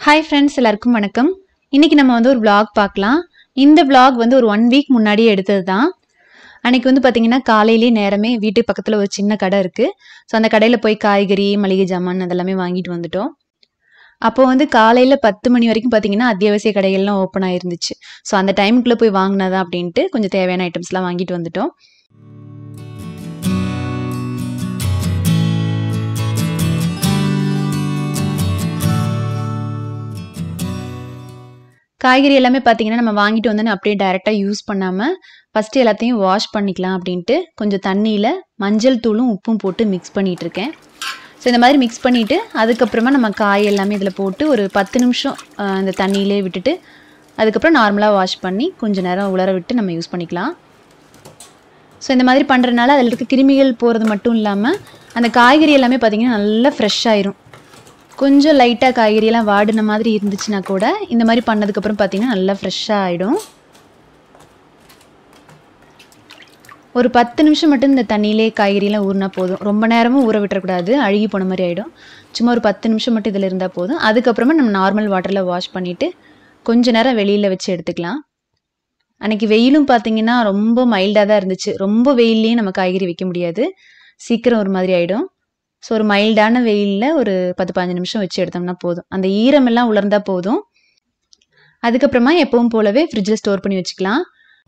hi friends எல்லாருக்கும் வணக்கம் இன்னைக்கு நம்ம வந்து ஒரு vlog பார்க்கலாம் இந்த vlog வந்து ஒரு ஒன் வீக் முன்னாடியே எடுத்தது தான் அன்னைக்கு வந்து பார்த்தீங்கன்னா காலையிலேயே நேரமே வீட்டு பக்கத்தில் ஒரு சின்ன கடை இருக்குது ஸோ அந்த கடையில் போய் காய்கறி மளிகை ஜாமான் அதெல்லாமே வாங்கிட்டு வந்துட்டோம் அப்போ வந்து காலையில் பத்து மணி வரைக்கும் பார்த்தீங்கன்னா அத்தியாவசிய கடைகள்லாம் ஓப்பன் ஆயிருந்துச்சு ஸோ அந்த டைமுக்குள்ளே போய் வாங்கினதா அப்படின்ட்டு கொஞ்சம் தேவையான ஐட்டம்ஸ்லாம் வாங்கிட்டு வந்துட்டோம் காய்கறி எல்லாமே பார்த்தீங்கன்னா நம்ம வாங்கிட்டு வந்தோன்னு அப்படியே டைரெக்டாக யூஸ் பண்ணாமல் ஃபஸ்ட்டு எல்லாத்தையும் வாஷ் பண்ணிக்கலாம் அப்படின்ட்டு கொஞ்சம் தண்ணியில் மஞ்சள் தூளும் உப்பும் போட்டு மிக்ஸ் பண்ணிகிட்டு இருக்கேன் ஸோ இந்த மாதிரி மிக்ஸ் பண்ணிவிட்டு அதுக்கப்புறமா நம்ம காய் எல்லாமே இதில் போட்டு ஒரு பத்து நிமிஷம் ஆஹ், இந்த தண்ணியிலே விட்டுட்டு அதுக்கப்புறம் நார்மலாக வாஷ் பண்ணி கொஞ்சம் நேரம் உலர விட்டு நம்ம யூஸ் பண்ணிக்கலாம் ஸோ இந்த மாதிரி பண்ணுறதுனால அதில் இருக்க கிருமிகள் போகிறது மட்டும் இல்லாமல் அந்த காய்கறி எல்லாமே பார்த்தீங்கன்னா நல்லா ஃப்ரெஷ் ஆயிரும் கொஞ்சம் லைட்டாக காய்கறியெல்லாம் வாடின மாதிரி இருந்துச்சுன்னா கூட இந்த மாதிரி பண்ணதுக்கப்புறம் பார்த்தீங்கன்னா நல்லா ஃப்ரெஷ்ஷாக ஆகிடும் ஒரு பத்து நிமிஷம் மட்டும் இந்த தண்ணியிலே காய்கறியெல்லாம் ஊறினா போதும் ரொம்ப நேரமும் ஊற விட்டுறக்கூடாது அழுகி போன மாதிரி ஆகிடும் சும்மா ஒரு பத்து நிமிஷம் மட்டும் இதில் இருந்தால் போதும் அதுக்கப்புறமா நம்ம நார்மல் வாட்டரில் வாஷ் பண்ணிவிட்டு கொஞ்ச நேரம் வெளியில் வச்சு எடுத்துக்கலாம் அன்னைக்கு வெயிலும் பார்த்தீங்கன்னா ரொம்ப மைல்டாக தான் இருந்துச்சு ரொம்ப வெயில்லையும் நம்ம காய்கறி வைக்க முடியாது சீக்கிரம் ஒரு மாதிரி ஆகிடும் ஸோ ஒரு மைல்டான வெயிலில் ஒரு பத்து பதினஞ்சு நிமிஷம் வச்சு எடுத்தோம்னா போதும் அந்த ஈரமெல்லாம் உலர்ந்தா போதும் அதுக்கப்புறமா எப்பவும் போலவே ஃப்ரிட்ஜில் ஸ்டோர் பண்ணி வச்சுக்கலாம்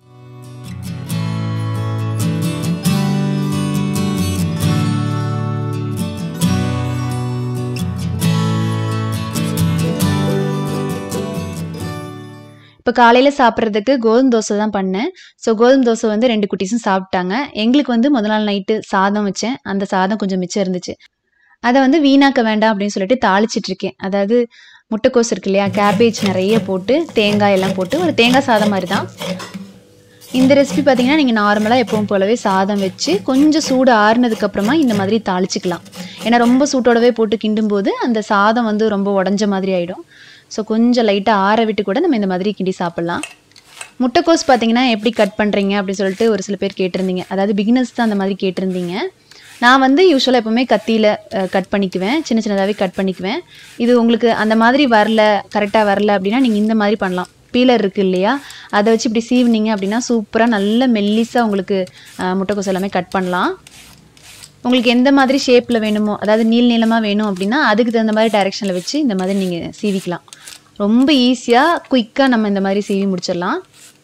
இப்போ காலையில் சாப்பிட்றதுக்கு கோதுமை தோசை தான் பண்ணேன் ஸோ கோதுமை தோசை வந்து ரெண்டு குட்டீஸும் சாப்பிட்டாங்க எங்களுக்கு வந்து முதல் நாள் நைட்டு சாதம் வச்சேன் அந்த சாதம் கொஞ்சம் மிச்சம் இருந்துச்சு அதை வந்து வீணாக்க வேண்டாம் அப்படின்னு சொல்லிட்டு தாளிச்சிட்டு இருக்கேன் அதாவது முட்டைக்கோஸ் இருக்கு இல்லையா கேபேஜ் நிறைய போட்டு தேங்காய் எல்லாம் போட்டு ஒரு தேங்காய் சாதம் மாதிரி தான் இந்த ரெசிபி பார்த்தீங்கன்னா நீங்கள் நார்மலாக எப்பவும் போலவே சாதம் வச்சு கொஞ்சம் சூடு ஆறுனதுக்கு அப்புறமா இந்த மாதிரி தாளிச்சிக்கலாம் ஏன்னா ரொம்ப சூட்டோடவே போட்டு கிண்டும் போது அந்த சாதம் வந்து ரொம்ப உடஞ்ச மாதிரி ஆயிடும் ஸோ கொஞ்சம் லைட்டாக ஆற விட்டு கூட நம்ம இந்த மாதிரி கிண்டி சாப்பிட்லாம் முட்டைக்கோஸ் பார்த்தீங்கன்னா எப்படி கட் பண்ணுறீங்க அப்படின்னு சொல்லிட்டு ஒரு சில பேர் கேட்டிருந்தீங்க அதாவது பிகினர்ஸ் தான் அந்த மாதிரி கேட்டிருந்தீங்க நான் வந்து யூஸ்வலாக எப்போவுமே கத்தியில் கட் பண்ணிக்குவேன் சின்ன சின்னதாகவே கட் பண்ணிக்குவேன் இது உங்களுக்கு அந்த மாதிரி வரல கரெக்டாக வரல அப்படின்னா நீங்கள் இந்த மாதிரி பண்ணலாம் பீலர் இருக்குது இல்லையா அதை வச்சு இப்படி சீவுனீங்க அப்படின்னா சூப்பராக நல்ல மெல்லிஸாக உங்களுக்கு அஹ், முட்டைக்கோஸ் எல்லாமே கட் பண்ணலாம் உங்களுக்கு எந்த மாதிரி ஷேப்பில் வேணுமோ அதாவது நீள் நீளமாக வேணும் அப்படின்னா அதுக்கு தகுந்த மாதிரி டைரெக்ஷனில் வச்சு இந்த மாதிரி நீங்கள் சீவிக்கலாம் ரொம்ப ஈஸியாக குயிக்காக நம்ம இந்த மாதிரி சீவி முடிச்சிடலாம்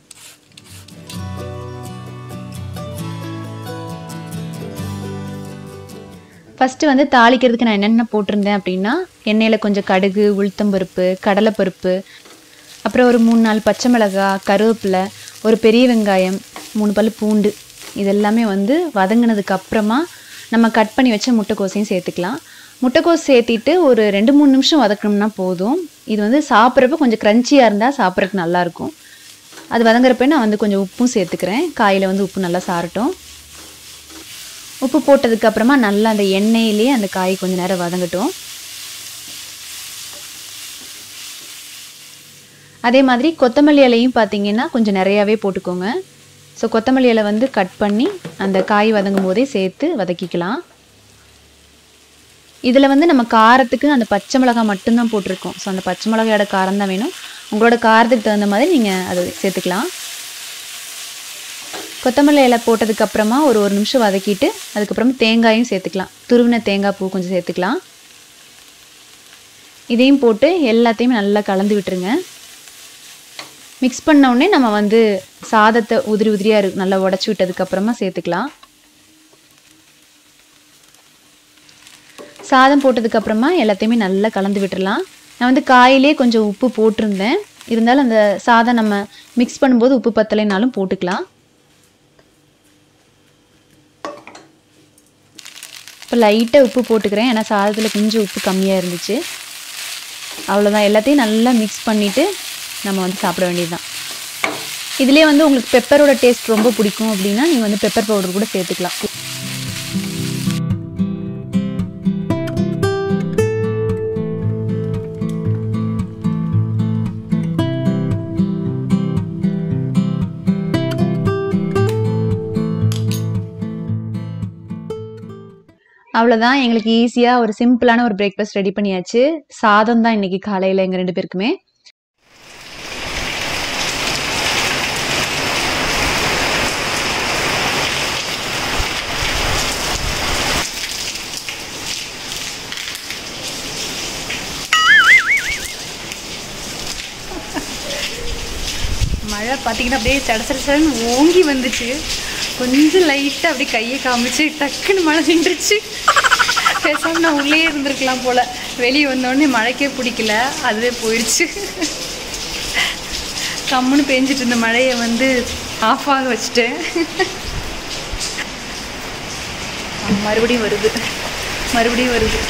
ஃபஸ்ட்டு வந்து தாளிக்கிறதுக்கு நான் என்னென்ன போட்டிருந்தேன் அப்படின்னா எண்ணெயில் கொஞ்சம் கடுகு உளுத்தம்பருப்பு கடலைப்பருப்பு அப்புறம் ஒரு மூணு நாலு பச்சை மிளகாய் கருவேப்பிலை ஒரு பெரிய வெங்காயம் மூணு பல் பூண்டு இதெல்லாமே வந்து வதங்கினதுக்கு அப்புறமா நம்ம கட் பண்ணி வச்ச முட்டைக்கோசையும் சேர்த்துக்கலாம் முட்டைக்கோஸ் சேர்த்திட்டு ஒரு ரெண்டு மூணு நிமிஷம் வதக்கணும்னா போதும் இது வந்து சாப்பிட்றப்ப கொஞ்சம் க்ரன்ச்சியாக இருந்தால் சாப்பிட்றதுக்கு நல்லாயிருக்கும் அது வதங்குறப்ப நான் வந்து கொஞ்சம் உப்பும் சேர்த்துக்கிறேன் காயில் வந்து உப்பு நல்லா சாரட்டும் உப்பு போட்டதுக்கு அப்புறமா நல்லா அந்த எண்ணெயிலேயே அந்த காய் கொஞ்ச நேரம் வதங்கட்டும் அதே மாதிரி கொத்தமல்லி இலையும் பார்த்தீங்கன்னா கொஞ்சம் நிறையாவே போட்டுக்கோங்க ஸோ கொத்தமல்லி இலை வந்து கட் பண்ணி அந்த காய் வதங்கும் போதே சேர்த்து வதக்கிக்கலாம் இதில் வந்து நம்ம காரத்துக்கு அந்த பச்சை மிளகாய் மட்டும்தான் போட்டிருக்கோம் ஸோ அந்த பச்சை மிளகாயோட காரம் தான் வேணும் உங்களோட காரத்துக்கு தகுந்த மாதிரி நீங்கள் அதை சேர்த்துக்கலாம் கொத்தமல்லி இலை போட்டதுக்கு அப்புறமா ஒரு ஒரு நிமிஷம் வதக்கிட்டு அதுக்கப்புறமா தேங்காயும் சேர்த்துக்கலாம் துருவின தேங்காய் பூ கொஞ்சம் சேர்த்துக்கலாம் இதையும் போட்டு எல்லாத்தையும் நல்லா கலந்து விட்டுருங்க மிக்ஸ் பண்ண உடனே நம்ம வந்து சாதத்தை உதிரி உதிரியாக இருக்கு நல்லா உடச்சி விட்டதுக்கப்புறமா சேர்த்துக்கலாம் சாதம் போட்டதுக்கப்புறமா எல்லாத்தையுமே நல்லா கலந்து விட்டுறலாம் நான் வந்து காயிலே கொஞ்சம் உப்பு போட்டிருந்தேன் இருந்தாலும் அந்த சாதம் நம்ம மிக்ஸ் பண்ணும்போது உப்பு பத்தலைனாலும் போட்டுக்கலாம் இப்போ லைட்டாக உப்பு போட்டுக்கிறேன் ஏன்னா சாதத்தில் கொஞ்சம் உப்பு கம்மியாக இருந்துச்சு அவ்வளோதான் எல்லாத்தையும் நல்லா மிக்ஸ் பண்ணிவிட்டு நம்ம வந்து சாப்பிட வேண்டியது தான் இதுலேயே வந்து உங்களுக்கு பெப்பரோட டேஸ்ட் ரொம்ப பிடிக்கும் அப்படின்னா நீங்கள் வந்து பெப்பர் பவுடர் கூட சேர்த்துக்கலாம் அவ்வளோதான் எங்களுக்கு ஈஸியாக ஒரு சிம்பிளான ஒரு பிரேக்ஃபாஸ்ட் ரெடி பண்ணியாச்சு சாதம் தான் இன்னைக்கு காலையில் எங்கள் ரெண்டு பேருக்குமே மழை பார்த்தீங்கன்னா அப்படியே சடசடன்னு ஓங்கி வந்துச்சு கொஞ்சம் லைட்டாக அப்படியே கையை காமிச்சு டக்குன்னு மழை நின்றுச்சு பேசாம நான் உள்ளே இருந்திருக்கலாம் போல வெளியே வந்தோடனே மழைக்கே பிடிக்கல அதுவே போயிடுச்சு கம்முன்னு பெஞ்சிட்டு இருந்த மழையை வந்து ஆஃப் ஆக வச்சுட்டேன் மறுபடியும் வருது மறுபடியும் வருது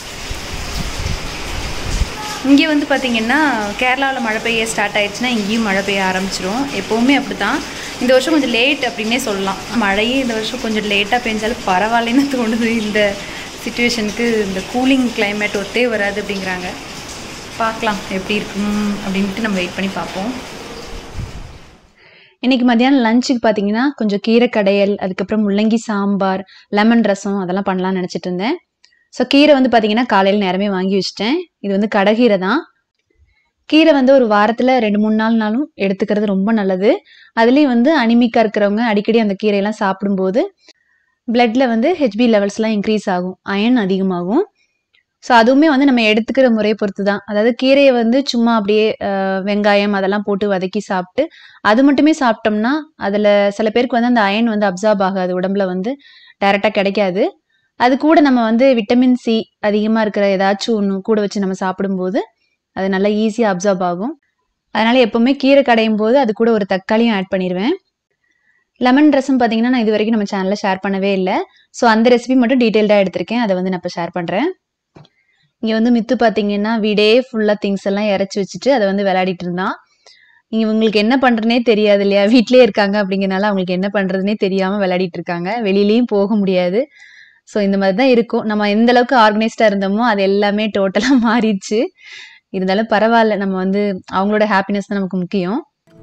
இங்கே வந்து பார்த்திங்கன்னா கேரளாவில் மழை பெய்ய ஸ்டார்ட் ஆயிடுச்சுன்னா இங்கேயும் மழை பெய்ய ஆரம்பிச்சிரும் எப்போவுமே அப்படி தான் இந்த வருஷம் கொஞ்சம் லேட் அப்படின்னே சொல்லலாம் மழையே இந்த வருஷம் கொஞ்சம் லேட்டாக பெஞ்சாலும் பரவாயில்லைன்னு தோணுது இந்த சுச்சுவேஷனுக்கு இந்த கூலிங் climate ஒத்தே வராது அப்படிங்கிறாங்க பார்க்கலாம் எப்படி இருக்கும் அப்படின்ட்டு நம்ம வெயிட் பண்ணி பார்ப்போம் இன்னைக்கு மத்தியானம் லஞ்சுக்கு பார்த்தீங்கன்னா கொஞ்சம் கீரை கடையல் அதுக்கப்புறம் முள்ளங்கி சாம்பார் லெமன் ரசம் அதெல்லாம் பண்ணலாம்னு நினச்சிட்டு இருந்தேன் ஸோ கீரை வந்து பார்த்தீங்கன்னா காலையில் நேரமே வாங்கி வச்சிட்டேன் இது வந்து கடைகீரை தான் கீரை வந்து ஒரு வாரத்தில் ரெண்டு மூணு நாள் நாளும் எடுத்துக்கிறது ரொம்ப நல்லது அதுலேயும் வந்து அனிமிக்காக இருக்கிறவங்க அடிக்கடி அந்த கீரையெல்லாம் சாப்பிடும்போது பிளட்ல வந்து ஹெச்பி லெவல்ஸ்லாம் இன்க்ரீஸ் ஆகும் அயன் அதிகமாகும் ஸோ அதுவுமே வந்து நம்ம எடுத்துக்கிற முறையை பொறுத்து தான் அதாவது கீரையை வந்து சும்மா அப்படியே அஹ், வெங்காயம் அதெல்லாம் போட்டு வதக்கி சாப்பிட்டு அது மட்டுமே சாப்பிட்டோம்னா அதில் சில பேருக்கு வந்து அந்த அயன் வந்து அப்சார்ப் ஆகாது உடம்புல வந்து டைரெக்டாக கிடைக்காது அது கூட நம்ம வந்து விட்டமின் சி அதிகமாக இருக்கிற ஏதாச்சும் ஒன்று கூட வச்சு நம்ம சாப்பிடும்போது அது நல்லா ஈஸியாக அப்சார்ப் ஆகும் அதனால எப்பவுமே கீரை கடையும் போது அது கூட ஒரு தக்காளியும் ஆட் பண்ணிடுவேன் லெமன் ரசம் பார்த்தீங்கன்னா நான் இது வரைக்கும் நம்ம சேனலில் ஷேர் பண்ணவே இல்லை ஸோ அந்த ரெசிபி மட்டும் டீட்டெயில்டாக எடுத்திருக்கேன் அதை வந்து நான் இப்போ ஷேர் பண்ணுறேன் இங்கே வந்து மித்து பார்த்தீங்கன்னா வீடே ஃபுல்லாக திங்ஸ் எல்லாம் இறச்சி வச்சுட்டு அதை வந்து விளையாடிட்டு இருந்தான் இங்க இவங்களுக்கு என்ன பண்றதுனே தெரியாது இல்லையா வீட்லயே இருக்காங்க அப்படிங்கறனால அவங்களுக்கு என்ன பண்றதுனே தெரியாம விளையாடிட்டு இருக்காங்க வெளியிலயும் போக முடியாது ஸோ இந்த மாதிரி தான் இருக்கும் நம்ம எந்த அளவுக்கு ஆர்கனைஸ்டா இருந்தோமோ அது எல்லாமே டோட்டலா மாறிடுச்சு இருந்தாலும் பரவாயில்ல நம்ம வந்து அவங்களோட ஹாப்பினஸ் தான் நமக்கு முக்கியம்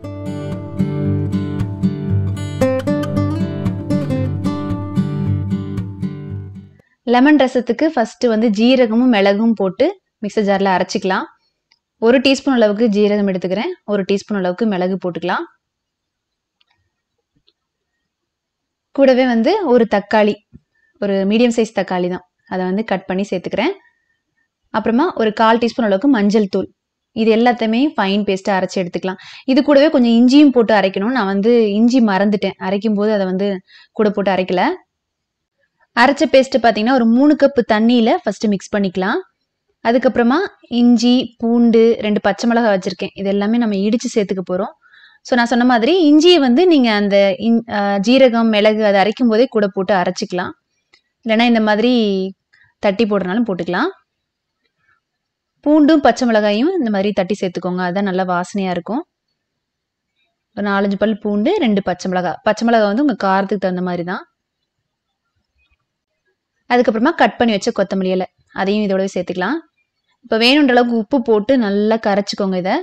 லெமன் ரசத்துக்கு ஃபர்ஸ்ட் வந்து ஜீரகமும் மிளகும் போட்டு மிக்சர் ஜார்ல அரைச்சிக்கலாம் ஒரு டீஸ்பூன் அளவுக்கு ஜீரகம் எடுத்துக்கிறேன் ஒரு டீஸ்பூன் அளவுக்கு மிளகு போட்டுக்கலாம் கூடவே வந்து ஒரு தக்காளி ஒரு மீடியம் சைஸ் தக்காளி தான் அதை வந்து கட் பண்ணி சேர்த்துக்கிறேன் அப்புறமா ஒரு கால் டீஸ்பூன் அளவுக்கு மஞ்சள் தூள் இது எல்லாத்தையுமே ஃபைன் பேஸ்ட்டாக அரைச்சி எடுத்துக்கலாம் இது கூடவே கொஞ்சம் இஞ்சியும் போட்டு அரைக்கணும் நான் வந்து இஞ்சி மறந்துட்டேன் அரைக்கும் போது அதை வந்து கூட போட்டு அரைக்கல அரைச்ச பேஸ்ட் பார்த்தீங்கன்னா ஒரு மூணு கப்பு தண்ணியில் ஃபர்ஸ்ட் மிக்ஸ் பண்ணிக்கலாம் அதுக்கப்புறமா இஞ்சி பூண்டு ரெண்டு பச்சை மிளகாய் வச்சுருக்கேன் இது எல்லாமே நம்ம இடித்து சேர்த்துக்க போகிறோம் ஸோ நான் சொன்ன மாதிரி இஞ்சியை வந்து நீங்கள் அந்த இன் அஹ் ஜீரகம் மிளகு அதை அரைக்கும் போதே கூட போட்டு அரைச்சிக்கலாம் இல்லைன்னா இந்த மாதிரி தட்டி போடுறனாலும் போட்டுக்கலாம் பூண்டும் பச்சை மிளகாயும் இந்த மாதிரி தட்டி சேர்த்துக்கோங்க அதுதான் நல்லா வாசனையாக இருக்கும் ஒரு நாலஞ்சு பல் பூண்டு ரெண்டு பச்சை மிளகாய் பச்சை மிளகாய் வந்து உங்கள் காரத்துக்கு தகுந்த மாதிரி தான் அதுக்கப்புறமா கட் பண்ணி வச்ச கொத்தமல்லி இலை அதையும் இதோடவே சேர்த்துக்கலாம் இப்போ வேணுன்ற அளவுக்கு உப்பு போட்டு நல்லா கரைச்சிக்கோங்க இதை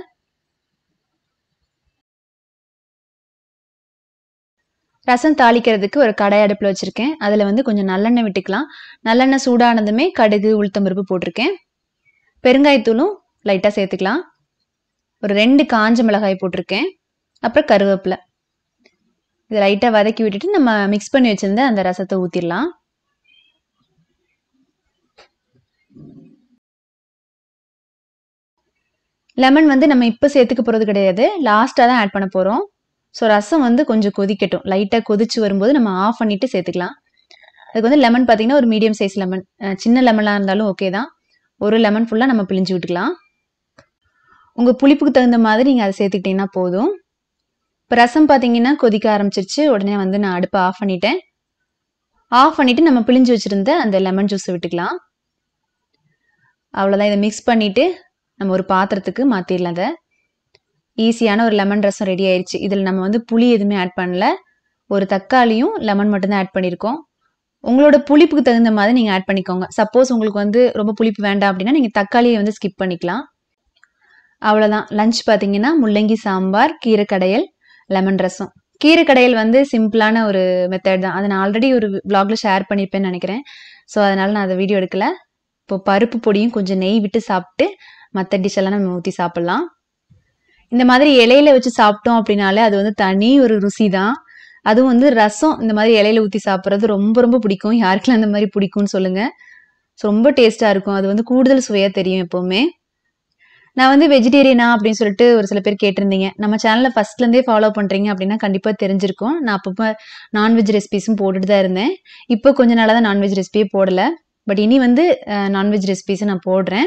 ரசம் தாளிக்கிறதுக்கு ஒரு கடாய் அடுப்பில் வச்சுருக்கேன் அதில் வந்து கொஞ்சம் நல்லெண்ணெய் விட்டுக்கலாம் நல்லெண்ணெய் சூடானதுமே கடுகு உளுத்தம்பருப்பு போட்டிருக்கேன் பெருங்காயத்தூளும் லைட்டாக சேர்த்துக்கலாம் ஒரு ரெண்டு காஞ்ச மிளகாய் போட்டிருக்கேன் அப்புறம் கருவேப்பிலை இதை லைட்டாக வதக்கி விட்டுட்டு நம்ம மிக்ஸ் பண்ணி வச்சிருந்த அந்த ரசத்தை ஊற்றிடலாம் லெமன் வந்து நம்ம இப்போ சேர்த்துக்க போகிறது கிடையாது லாஸ்ட்டாக தான் ஆட் பண்ண போகிறோம் ஸோ ரசம் வந்து கொஞ்சம் கொதிக்கட்டும் லைட்டாக கொதிச்சு வரும்போது நம்ம ஆஃப் பண்ணிட்டு சேர்த்துக்கலாம் அதுக்கு வந்து லெமன் பார்த்தீங்கன்னா ஒரு மீடியம் சைஸ் லெமன் சின்ன லெமனாக இருந்தாலும் ஓகே தான் ஒரு லெமன் ஃபுல்லாக நம்ம பிழிஞ்சு விட்டுக்கலாம் உங்கள் புளிப்புக்கு தகுந்த மாதிரி நீங்கள் அதை சேர்த்துக்கிட்டிங்கன்னா போதும் இப்போ ரசம் பார்த்தீங்கன்னா கொதிக்க ஆரம்பிச்சிருச்சு உடனே வந்து நான் அடுப்பை ஆஃப் பண்ணிட்டேன் ஆஃப் பண்ணிவிட்டு நம்ம பிழிஞ்சு வச்சுருந்த அந்த லெமன் ஜூஸை விட்டுக்கலாம் அவ்வளோதான் இதை மிக்ஸ் பண்ணிவிட்டு நம்ம ஒரு பாத்திரத்துக்கு மாற்றிடலாம் அதை ஈஸியான ஒரு லெமன் ரசம் ரெடி ஆயிடுச்சு இதில் நம்ம வந்து புளி எதுவுமே ஆட் பண்ணல ஒரு தக்காளியும் லெமன் மட்டும்தான் ஆட் பண்ணியிருக்கோம் உங்களோட புளிப்புக்கு தகுந்த மாதிரி நீங்கள் ஆட் பண்ணிக்கோங்க சப்போஸ் உங்களுக்கு வந்து ரொம்ப புளிப்பு வேண்டாம் அப்படின்னா நீங்கள் தக்காளியை வந்து ஸ்கிப் பண்ணிக்கலாம் அவ்வளோதான் லஞ்ச் பார்த்தீங்கன்னா முள்ளங்கி சாம்பார் கீரை கடையல் லெமன் ரசம் கீரை கடையல் வந்து சிம்பிளான ஒரு மெத்தட் தான் அதை நான் ஆல்ரெடி ஒரு vlogல ஷேர் பண்ணியிருப்பேன்னு நினைக்கிறேன் ஸோ அதனால் நான் அதை வீடியோ எடுக்கல இப்போ பருப்பு பொடியும் கொஞ்சம் நெய் விட்டு சாப்பிட்டு மற்ற டிஷ் எல்லாம் நம்ம ஊற்றி சாப்பிட்லாம் இந்த மாதிரி இலையில வச்சு சாப்பிட்டோம் அப்படின்னாலே அது வந்து தனி ஒரு ருசி தான் அதுவும் வந்து ரசம் இந்த மாதிரி இலையில ஊற்றி சாப்பிட்றது ரொம்ப ரொம்ப பிடிக்கும் யாருக்கெல்லாம் இந்த மாதிரி பிடிக்கும்னு சொல்லுங்க ஸோ ரொம்ப டேஸ்ட்டாக இருக்கும் அது வந்து கூடுதல் சுவையாக தெரியும் எப்போவுமே நான் வந்து வெஜிடேரியனா அப்படின்னு சொல்லிட்டு ஒரு சில பேர் கேட்டிருந்தீங்க நம்ம சேனலை ஃபர்ஸ்ட்லேருந்தே ஃபாலோ பண்ணுறீங்க அப்படின்னா கண்டிப்பாக தெரிஞ்சிருக்கும் நான் அப்பப்போ நான்வெஜ் ரெசிபிஸும் போட்டுட்டு தான் இருந்தேன் இப்போ கொஞ்ச நாளாக தான் நான்வெஜ் ரெசிபியே போடலை பட் இனி வந்து நான்வெஜ் ரெசிபிஸை நான் போடுறேன்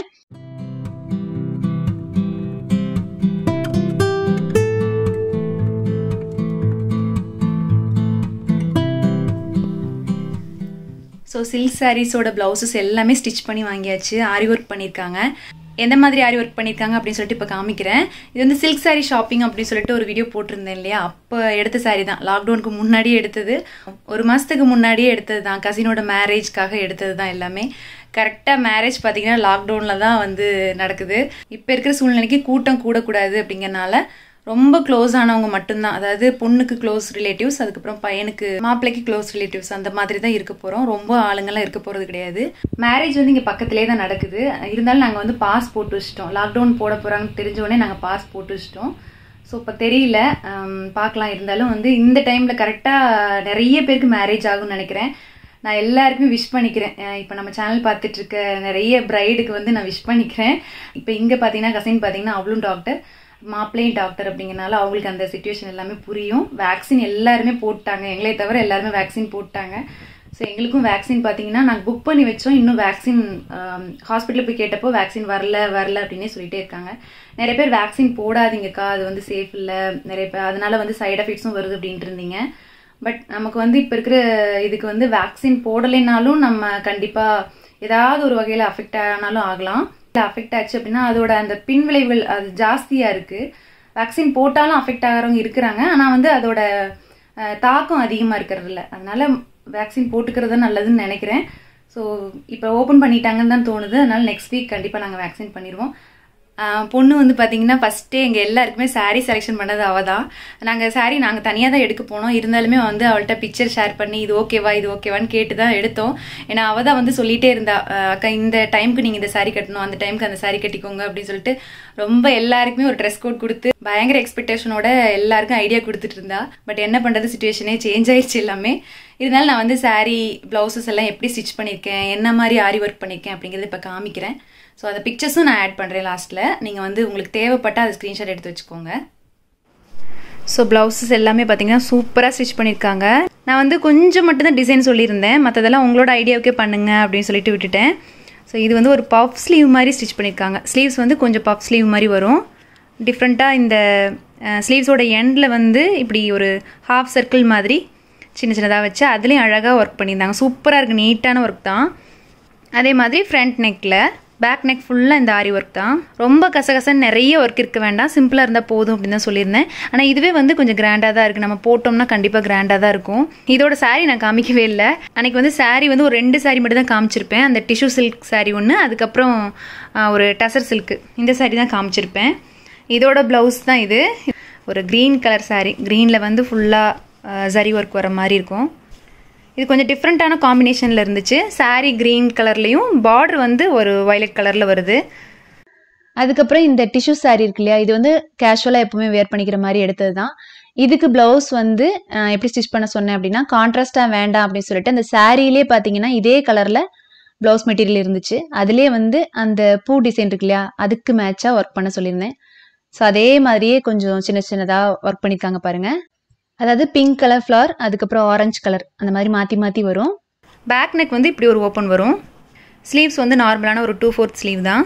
ஸோ சில்க் சாரீஸோட ப்ளவுசஸ் எல்லாமே ஸ்டிச் பண்ணி வாங்கியாச்சு ஆரி ஒர்க் பண்ணியிருக்காங்க எந்த மாதிரி ஆரி ஒர்க் பண்ணியிருக்காங்க அப்படின்னு சொல்லிட்டு இப்போ காமிக்கிறேன் இது வந்து சில்க் சாரீ ஷாப்பிங் அப்படின்னு சொல்லிட்டு ஒரு வீடியோ போட்டிருந்தேன் இல்லையா அப்போ எடுத்த சாரீ தான் லாக்டவுனுக்கு முன்னாடியே எடுத்தது ஒரு மாதத்துக்கு முன்னாடியே எடுத்தது தான் கசினோட மேரேஜ்க்காக எடுத்தது தான் எல்லாமே கரெக்டாக மேரேஜ் பார்த்தீங்கன்னா லாக்டவுனில் தான் வந்து நடக்குது இப்போ இருக்கிற சூழ்நிலைக்கு கூட்டம் கூடக்கூடாது அப்படிங்கறனால ரொம்ப க்ளோஸ் ஆனவங்க மட்டும்தான் அதாவது பொண்ணுக்கு க்ளோஸ் ரிலேட்டிவ்ஸ் அதுக்கப்புறம் பையனுக்கு மாப்பிள்ளைக்கு க்ளோஸ் ரிலேட்டிவ்ஸ் அந்த மாதிரி தான் இருக்க போகிறோம் ரொம்ப ஆளுங்கெல்லாம் இருக்க போகிறது கிடையாது மேரேஜ் வந்து இங்கே பக்கத்துலேயே தான் நடக்குது இருந்தாலும் நாங்கள் வந்து பாஸ் போட்டு வச்சிட்டோம் லாக்டவுன் போட போகிறாங்கன்னு தெரிஞ்ச உடனே நாங்கள் பாஸ் போட்டு வச்சிட்டோம் ஸோ இப்போ தெரியல ஹம், பார்க்கலாம் இருந்தாலும் வந்து இந்த டைமில் கரெக்டாக நிறைய பேருக்கு மேரேஜ் ஆகும்னு நினைக்கிறேன் நான் எல்லாருக்குமே விஷ் பண்ணிக்கிறேன் அஹ் இப்போ நம்ம சேனல் பார்த்துட்டு இருக்க நிறைய பிரைடுக்கு வந்து நான் விஷ் பண்ணிக்கிறேன் இப்போ இங்கே பார்த்தீங்கன்னா கசின் பார்த்தீங்கன்னா அவளும் டாக்டர் மாப்பிள்ளையும் டாக்டர் அப்படிங்கறனால அவங்களுக்கு அந்த சுச்சுவேஷன் எல்லாமே புரியும் வேக்சின் எல்லாருமே போட்டாங்க எங்களை தவிர எல்லாருமே வேக்சின் போட்டாங்க ஸோ எங்களுக்கும் வேக்சின் பார்த்தீங்கன்னா நாங்கள் புக் பண்ணி வச்சோம் இன்னும் வேக்சின் ஹாஸ்பிட்டலில் போய் கேட்டப்போ வேக்சின் வரல வரல அப்படின்னே சொல்லிட்டே இருக்காங்க நிறைய பேர் வேக்சின் போடாதீங்கக்கா அது வந்து சேஃப் இல்லை நிறைய பேர் அதனால வந்து சைடு எஃபெக்ட்ஸும் வருது அப்படின்ட்டு இருந்தீங்க பட் நமக்கு வந்து இப்போ இருக்கிற இதுக்கு வந்து வேக்சின் போடலைனாலும் நம்ம கண்டிப்பாக ஏதாவது ஒரு வகையில் அஃபெக்ட் ஆனாலும் ஆகலாம் அஃபெக்ட் ஆச்சு அப்படின்னா அதோட அந்த பின்விளைவுகள் அது ஜாஸ்தியாக இருக்குது வேக்சின் போட்டாலும் அஃபெக்ட் ஆகிறவங்க இருக்கிறாங்க ஆனால் வந்து அதோட அஹ், தாக்கம் அதிகமாக இருக்கிறது இல்ல அதனால வேக்சின் போட்டுக்கிறது தான் நல்லதுன்னு நினைக்கிறேன் ஸோ இப்போ ஓப்பன் பண்ணிட்டாங்கன்னு தான் தோணுது அதனால நெக்ஸ்ட் வீக் கண்டிப்பாக நாங்கள் வேக்சின் பண்ணிடுவோம் ஆஹ் பொண்ணு வந்து பார்த்தீங்கன்னா ஃபஸ்ட்டே எங்கள் எல்லாருக்குமே saree செலெக்ஷன் பண்ணது அவள் தான் நாங்கள் saree நாங்கள் தனியாக தான் எடுக்க போனோம் இருந்தாலுமே வந்து அவள்கிட்ட பிக்சர் ஷேர் பண்ணி இது ஓகேவா இது ஓகேவான்னு கேட்டு தான் எடுத்தோம் ஏன்னா அவள் தான் வந்து சொல்லிட்டே இருந்தா ஆஹ் அக்கா இந்த டைம்க்கு நீங்கள் இந்த saree கட்டணும் அந்த டைம்க்கு அந்த saree கட்டிக்கோங்க அப்படின்னு சொல்லிட்டு ரொம்ப எல்லாருக்குமே ஒரு ட்ரெஸ் கோட் கொடுத்து பயங்கர எக்ஸ்பெக்டேஷனோட எல்லாருக்கும் ஐடியா கொடுத்துட்டு இருந்தா பட் என்ன பண்ணுறது சுச்சுவேஷனே சேஞ்ச் ஆயிடுச்சு எல்லாமே இருந்தாலும் நான் வந்து saree ப்ளவுசஸ் எல்லாம் எப்படி ஸ்டிச் பண்ணியிருக்கேன் என்ன மாதிரி ஆரி ஒர்க் பண்ணியிருக்கேன் அப்படிங்கிறத இப்போ காமிக்கிறேன் ஸோ அந்த பிக்சர்ஸும் நான் ஆட் பண்ணுறேன் லாஸ்ட்டில் நீங்கள் வந்து உங்களுக்கு தேவைப்பட்டால் அதை ஸ்க்ரீன்ஷாட் எடுத்து வச்சுக்கோங்க ஸோ ப்ளவுசஸ் எல்லாமே பார்த்தீங்கன்னா சூப்பராக ஸ்டிச் பண்ணியிருக்காங்க நான் வந்து கொஞ்சம் மட்டும்தான் டிசைன் சொல்லியிருந்தேன் மற்றதெல்லாம் உங்களோட ஐடியாவுக்கே பண்ணுங்க அப்படின்னு சொல்லிட்டு விட்டுட்டேன் ஸோ இது வந்து ஒரு பஃப் ஸ்லீவ் மாதிரி ஸ்டிச் பண்ணியிருக்காங்க ஸ்லீவ்ஸ் வந்து கொஞ்சம் பஃப் ஸ்லீவ் மாதிரி வரும் டிஃப்ரெண்ட்டாக இந்த ஸ்லீவ்ஸோட எண்டில் வந்து இப்படி ஒரு ஹாஃப் சர்க்கிள் மாதிரி சின்ன சின்னதாக வச்சு அதுலேயும் அழகாக ஒர்க் பண்ணியிருந்தாங்க சூப்பராக இருக்குது நீட்டான ஒர்க் தான் அதே மாதிரி ஃப்ரண்ட் நெக்கில் பேக் நெக் ஃபுல்லாக இந்த ஆரி ஒர்க் தான் ரொம்ப கசகசன்னு நிறைய ஒர்க் இருக்க வேண்டாம் சிம்பிளாக இருந்தால் போதும் அப்படின்னு தான் சொல்லியிருந்தேன் ஆனால் இதுவே வந்து கொஞ்சம் கிராண்டாக தான் இருக்குது நம்ம போட்டோம்னா கண்டிப்பாக கிராண்டாக தான் இருக்கும் இதோட saree நான் காமிக்கவே இல்லை அன்றைக்கி வந்து saree வந்து ஒரு ரெண்டு saree மட்டும் தான் காமிச்சிருப்பேன் அந்த டிஷ்யூ சில்க் saree ஒன்று அதுக்கப்புறம் ஆ, ஒரு டசர் சில்க்கு இந்த saree தான் காமிச்சிருப்பேன் இதோட ப்ளவுஸ் தான் இது ஒரு க்ரீன் கலர் saree க்ரீனில் வந்து ஃபுல்லாக ஜரி ஒர்க் வர மாதிரி இருக்கும் இது கொஞ்சம் டிஃப்ரெண்ட்டான காம்பினேஷனில் இருந்துச்சு saree க்ரீன் கலர்லேயும் பார்டர் வந்து ஒரு வயலட் கலரில் வருது அதுக்கப்புறம் இந்த டிஷ்யூ saree இருக்கு இல்லையா இது வந்து கேஷுவலாக எப்பவுமே வேர் பண்ணிக்கிற மாதிரி எடுத்தது தான் இதுக்கு ப்ளவுஸ் வந்து அஹ், எப்படி ஸ்டிச் பண்ண சொன்னேன் அப்படின்னா கான்ட்ராஸ்டாக வேண்டாம் அப்படின்னு சொல்லிட்டு அந்த சாரீலே பார்த்தீங்கன்னா இதே கலரில் ப்ளவுஸ் மெட்டீரியல் இருந்துச்சு அதுலேயே வந்து அந்த பூ டிசைன் இருக்கு இல்லையா அதுக்கு மேட்சாக ஒர்க் பண்ண சொல்லியிருந்தேன் ஸோ அதே மாதிரியே கொஞ்சம் சின்ன சின்னதாக ஒர்க் பண்ணியிருக்காங்க பாருங்க அதாவது பிங்க் கலர் ஃப்ளவர் அதுக்கப்புறம் ஆரஞ்சு கலர் அந்த மாதிரி மாற்றி மாற்றி வரும் பேக் நெக் வந்து இப்படி ஒரு ஓப்பன் வரும் ஸ்லீவ்ஸ் வந்து நார்மலான ஒரு டூ ஃபோர்த் ஸ்லீவ் தான்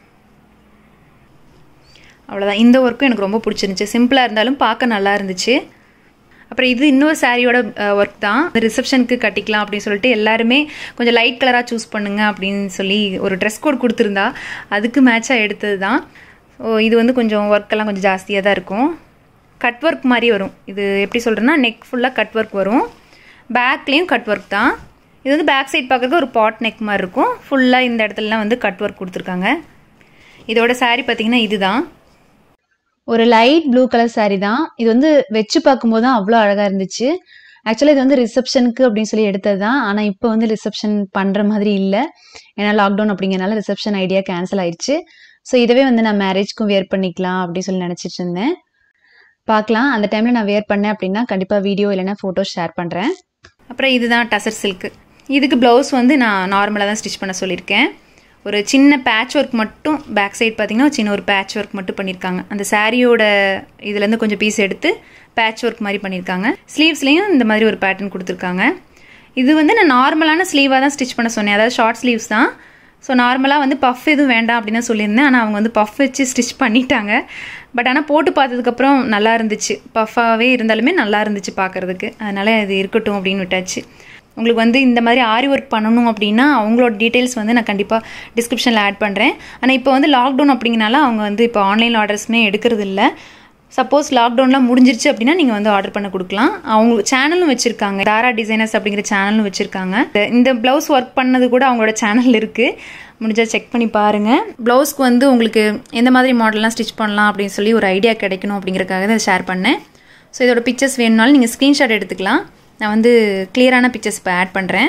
அவ்வளோதான் இந்த ஒர்க்கும் எனக்கு ரொம்ப பிடிச்சிருந்துச்சு சிம்பிளாக இருந்தாலும் பார்க்க நல்லா இருந்துச்சு அப்புறம் இது இன்னொரு சாரியோட ஒர்க் தான் ரிசப்ஷனுக்கு கட்டிக்கலாம் அப்படின்னு சொல்லிட்டு எல்லாருமே கொஞ்சம் லைட் கலராக சூஸ் பண்ணுங்க அப்படின்னு சொல்லி ஒரு ட்ரெஸ் கோட் கொடுத்துருந்தா அதுக்கு மேட்சாக எடுத்தது தான் ஸோ இது வந்து கொஞ்சம் ஒர்க்கெல்லாம் கொஞ்சம் ஜாஸ்தியாக தான் இருக்கும் கட் ஒர்க் மாதிரி வரும் இது எப்படி சொல்கிறேன்னா நெக் ஃபுல்லாக கட் ஒர்க் வரும் பேக்லேயும் கட் ஒர்க் தான் இது வந்து பேக் சைட் பார்க்குறதுக்கு ஒரு பாட் நெக் மாதிரி இருக்கும் ஃபுல்லாக இந்த இடத்துலலாம் வந்து கட் ஒர்க் கொடுத்துருக்காங்க இதோட saree பார்த்தீங்கன்னா இதுதான் ஒரு லைட் ப்ளூ கலர் saree தான் இது வந்து வச்சு பார்க்கும்போது தான் அவ்வளோ அழகாக இருந்துச்சு ஆக்சுவலி இது வந்து ரிசப்ஷனுக்கு அப்படின்னு சொல்லி எடுத்தது தான் ஆனால் இப்போ வந்து ரிசப்ஷன் பண்ணுற மாதிரி இல்லை ஏன்னா லாக்டவுன் அப்படிங்கிறனால ரிசப்ஷன் ஐடியா கேன்சல் ஆயிடுச்சு ஸோ இதவே வந்து நான் மேரேஜ்க்கும் வேர் பண்ணிக்கலாம் அப்படின்னு சொல்லி நினச்சிட்டு இருந்தேன் பார்க்கலாம் அந்த டைமில் நான் வேர் பண்ணேன் அப்படின்னா கண்டிப்பாக வீடியோ இல்லைன்னா ஃபோட்டோ ஷேர் பண்ணுறேன் அப்புறம் இதுதான் டசர் சில்க்கு இதுக்கு ப்ளவுஸ் வந்து நான் நார்மலாக தான் ஸ்டிச் பண்ண சொல்லியிருக்கேன் ஒரு சின்ன பேட்ச் ஒர்க் மட்டும் பேக் சைடு பார்த்தீங்கன்னா ஒரு சின்ன ஒரு பேட்ச் ஒர்க் மட்டும் பண்ணியிருக்காங்க அந்த சாரியோட இதுலேருந்து கொஞ்சம் பீஸ் எடுத்து பேட்ச் ஒர்க் மாதிரி பண்ணியிருக்காங்க ஸ்லீவ்ஸ்லேயும் இந்த மாதிரி ஒரு பேட்டர்ன் கொடுத்துருக்காங்க இது வந்து நான் நார்மலான ஸ்லீவாக தான் ஸ்டிச் பண்ண சொன்னேன் அதாவது ஷார்ட் ஸ்லீவ்ஸ் தான் ஸோ நார்மலாக வந்து பஃப் எதுவும் வேண்டாம் அப்படின்னு தான் சொல்லியிருந்தேன் ஆனால் அவங்க வந்து பஃப் வச்சு ஸ்டிச் பண்ணிட்டாங்க பட் ஆனால் போட்டு பார்த்ததுக்கப்புறம் நல்லா இருந்துச்சு பஃபாகவே இருந்தாலுமே நல்லா இருந்துச்சு பார்க்குறதுக்கு அதனால் இது இருக்கட்டும் அப்படின்னு விட்டாச்சு உங்களுக்கு வந்து இந்த மாதிரி ஆரி ஒர்க் பண்ணணும் அப்படின்னா அவங்களோட டீட்டெயில்ஸ் வந்து நான் கண்டிப்பாக டிஸ்கிரிப்ஷனில் ஆட் பண்ணுறேன் ஆனால் இப்போ வந்து லாக்டவுன் அப்படிங்கனால அவங்க வந்து இப்போ ஆன்லைன் ஆர்டர்ஸுமே எடுக்கிறது இல்லை சப்போஸ் லாக்டவுன்லாம் முடிஞ்சிருச்சு அப்படின்னா நீங்கள் வந்து ஆர்டர் பண்ண கொடுக்கலாம் அவங்க சேனலும் வச்சுருக்காங்க தாரா டிசைனர்ஸ் அப்படிங்கிற சேனலும் வச்சுருக்காங்க இந்த ப்ளவுஸ் ஒர்க் பண்ணது கூட அவங்களோட சேனல் இருக்குது முடிஞ்சால் செக் பண்ணி பாருங்கள் ப்ளவுஸ்க்கு வந்து உங்களுக்கு எந்த மாதிரி மாடல்லாம் ஸ்டிச் பண்ணலாம் அப்படின்னு சொல்லி ஒரு ஐடியா கிடைக்கணும் அப்படிங்கிறக்காக தான் ஷேர் பண்ணேன் ஸோ இதோட பிக்சர்ஸ் வேணும்னாலும் நீங்கள் ஸ்க்ரீன்ஷாட் எடுத்துக்கலாம் நான் வந்து கிளியரான பிக்சர்ஸ் இப்போ ஆட் பண்ணுறேன்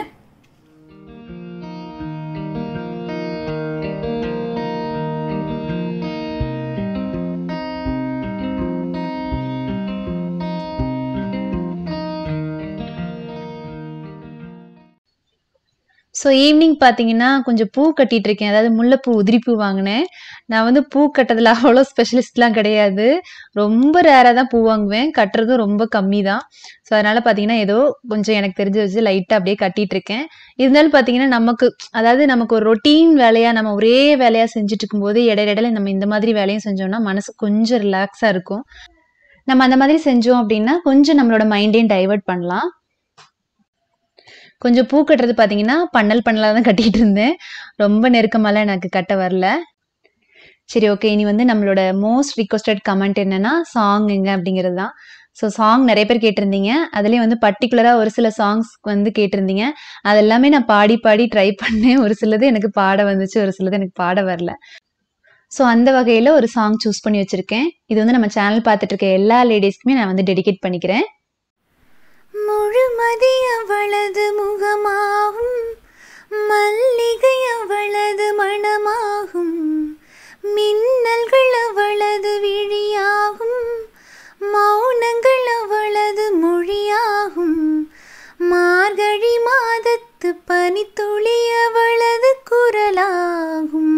ஸோ ஈவினிங் பார்த்தீங்கன்னா கொஞ்சம் பூ கட்டிட்டு இருக்கேன் அதாவது முல்லைப்பூ உதிரிப்பூ வாங்கினேன் நான் வந்து பூ கட்டுறதுல அவ்வளோ ஸ்பெஷலிஸ்ட்லாம் கிடையாது ரொம்ப ரேராக தான் பூ வாங்குவேன் கட்டுறதும் ரொம்ப கம்மி தான் ஸோ அதனால் பார்த்தீங்கன்னா ஏதோ கொஞ்சம் எனக்கு தெரிஞ்சு வச்சு லைட்டாக அப்படியே கட்டிட்டு இருக்கேன் இருந்தாலும் பார்த்தீங்கன்னா நமக்கு அதாவது நமக்கு ஒரு ரொட்டீன் வேலையாக நம்ம ஒரே வேலையாக செஞ்சுட்டு இருக்கும்போது இடையில இடையில நம்ம இந்த மாதிரி வேலையும் செஞ்சோம்னா மனசு கொஞ்சம் ரிலாக்ஸாக இருக்கும் நம்ம அந்த மாதிரி செஞ்சோம் அப்படின்னா கொஞ்சம் நம்மளோட மைண்டையும் டைவர்ட் பண்ணலாம் கொஞ்சம் பூ கட்டுறது பார்த்தீங்கன்னா பன்னல் பன்னலாக தான் கட்டிட்டு இருந்தேன் ரொம்ப நெருக்கமாலாம் எனக்கு கட்ட வரல சரி ஓகே இனி வந்து நம்மளோட மோஸ்ட் ரிக்வஸ்டட் கமெண்ட் என்னன்னா சாங் எங்க அப்படிங்கிறது தான் ஸோ சாங் நிறைய பேர் கேட்டிருந்தீங்க அதுலேயும் வந்து பர்டிகுலராக ஒரு சில சாங்ஸ் வந்து கேட்டிருந்தீங்க அது எல்லாமே நான் பாடி பாடி ட்ரை பண்ணேன் ஒரு சிலது எனக்கு பாட வந்துச்சு ஒரு சிலது எனக்கு பாட வரல ஸோ அந்த வகையில் ஒரு சாங் சூஸ் பண்ணி வச்சுருக்கேன் இது வந்து நம்ம சேனல் பார்த்துட்டு இருக்க எல்லா லேடிஸ்க்குமே நான் வந்து டெடிகேட் பண்ணிக்கிறேன் முழுமதி அவளது முகமாகும் மல்லிகை அவளது மணமாகும் மின்னல்கள் அவளது விழியாகும் மௌனங்கள் அவளது மொழியாகும் மார்கழி மாதத்து பனித்துளி அவளது குரலாகும்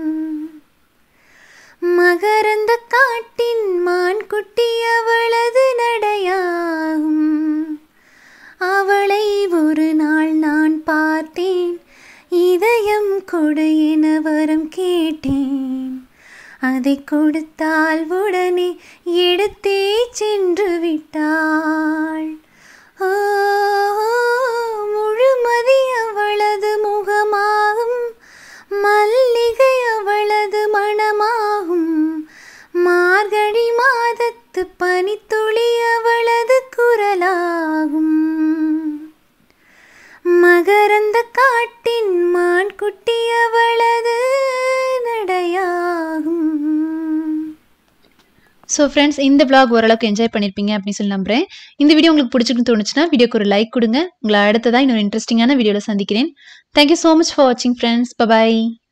மகரந்த காட்டின் மான்குட்டி அவளது நடையாகும் அவளை ஒரு நாள் நான் பார்த்தேன் இதயம் கொடு என வரம் கேட்டேன் அதை கொடுத்தால் உடனே எடுத்தே சென்று விட்டாள் ஓ முழுமதி அவளது முகமாகும் மல்லிகை அவளது மணமாகும் மார்கழி மாதத்து பனித்துளி அவளது குரலாகும் மகரந்த காட்டின் மான்குட்டி அவளது நடையாகும் ஸோ ஃப்ரெண்ட்ஸ் இந்த vlog ஓரளவுக்கு என்ஜாய் பண்ணியிருப்பீங்க அப்படின்னு சொல்லி நம்புறேன் இந்த வீடியோ உங்களுக்கு பிடிச்சிருக்குன்னு தோணுச்சுன்னா வீடியோக்கு ஒரு லைக் கொடுங்க உங்களை அடுத்ததாக இன்னொரு இன்ட்ரெஸ்டிங்கான வீடியோவில் சந்திக்கிறேன் தேங்க்யூ ஸோ மச் ஃபார் வாட்சிங் ஃப்ரெண்ட்ஸ் பபாய்